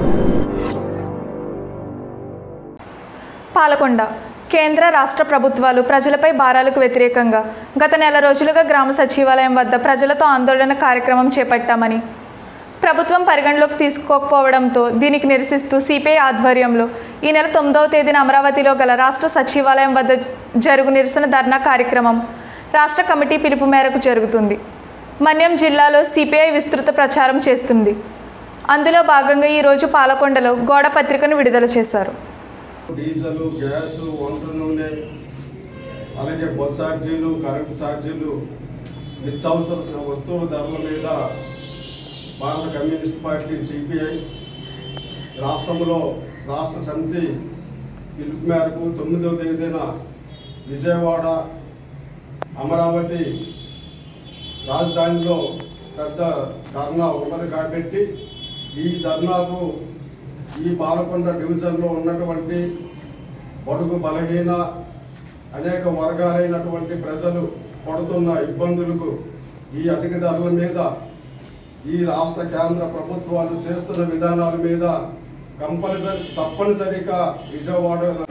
పాలకొండ కేంద్ర రాష్ట్ర ప్రభుత్వాలు ప్రజలపై భారాలకు వ్యతిరేకంగా గత నెల రోజులుగా గ్రామ సచివాలయం వద్ద ప్రజలతో ఆందోళన కార్యక్రమం చేపట్టామని ప్రభుత్వం పరిగణలోకి తీసుకోకపోవడంతో దీనికి నిరసిస్తూ సిపిఐ ఆధ్వర్యంలో ఈ నెల తొమ్మిదవ తేదీన అమరావతిలో గల రాష్ట్ర సచివాలయం వద్ద జరుగు నిరసన ధర్నా కార్యక్రమం రాష్ట్ర కమిటీ పిలుపు మేరకు జరుగుతుంది మన్యం జిల్లాలో సిపిఐ విస్తృత ప్రచారం చేస్తుంది అందులో భాగంగా ఈరోజు పాలకొండలో గోడ పత్రికను విడుదల చేశారు డీజిల్ గ్యాస్ వంట నూనె అలాగే బస్ ఛార్జీలు కరెంటు ఛార్జీలు నిత్యావసర వస్తువుల ధరల మీద భారత కమ్యూనిస్ట్ పార్టీ సిపిఐ రాష్ట్రంలో రాష్ట్ర సమితి పిలుపు మేరకు తొమ్మిదవ తేదీన విజయవాడ అమరావతి రాజధానిలో పెద్ద ధర్నా ఉన్నది కాబట్టి ఈ ధర్నాకు ఈ బాలకొండ డివిజన్లో ఉన్నటువంటి బడుగు బలహీన అనేక వర్గాలైనటువంటి ప్రజలు పడుతున్న ఇబ్బందులకు ఈ అధిక ధరల మీద ఈ రాష్ట్ర కేంద్ర ప్రభుత్వాలు చేస్తున్న విధానాల మీద కంపల్సరీ తప్పనిసరిగా విజయవాడ